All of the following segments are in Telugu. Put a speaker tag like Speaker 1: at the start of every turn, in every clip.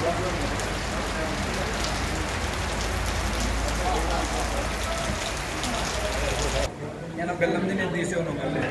Speaker 1: నేను బెల్లం నేను తీసేవాను మళ్ళీ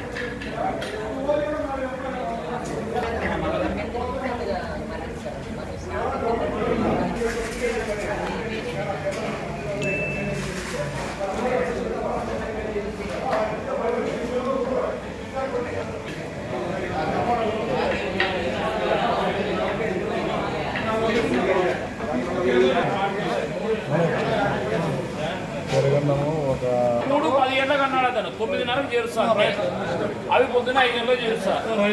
Speaker 2: మూడు పది గంటలకు అన్నాడు అతను తొమ్మిదిన్నరకు చేరుస్తాను అవి పొద్దున ఐదు గంటలకు చేరుస్తా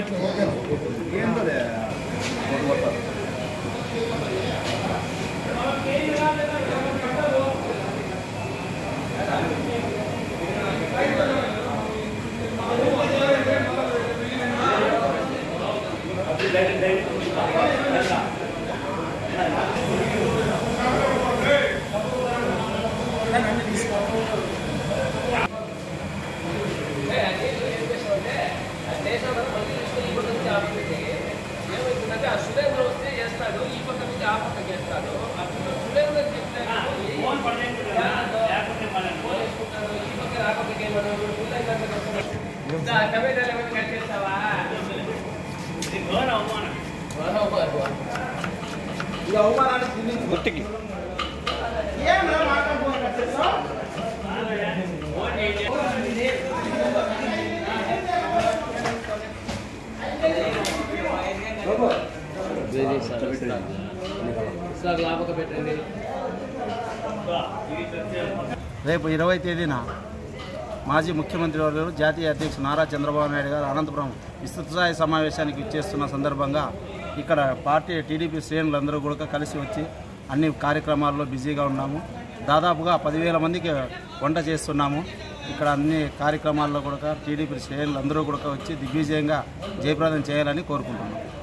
Speaker 3: రేపు ఇరవై తేదీన మాజీ ముఖ్యమంత్రి వర్యులు జాతీయ అధ్యక్షుడు నారా చంద్రబాబు నాయుడు గారు అనంతపురం విస్తృత స్థాయి సమావేశానికి ఇచ్చేస్తున్న సందర్భంగా ఇక్కడ పార్టీ టీడీపీ శ్రేణులందరూ కూడా కలిసి వచ్చి అన్ని కార్యక్రమాల్లో బిజీగా ఉన్నాము దాదాపుగా పదివేల మందికి వంట చేస్తున్నాము ఇక్కడ అన్ని కార్యక్రమాల్లో కూడా టీడీపీ శ్రేణులందరూ కూడా వచ్చి దిగ్విజయంగా జయప్రదం చేయాలని కోరుకుంటున్నాం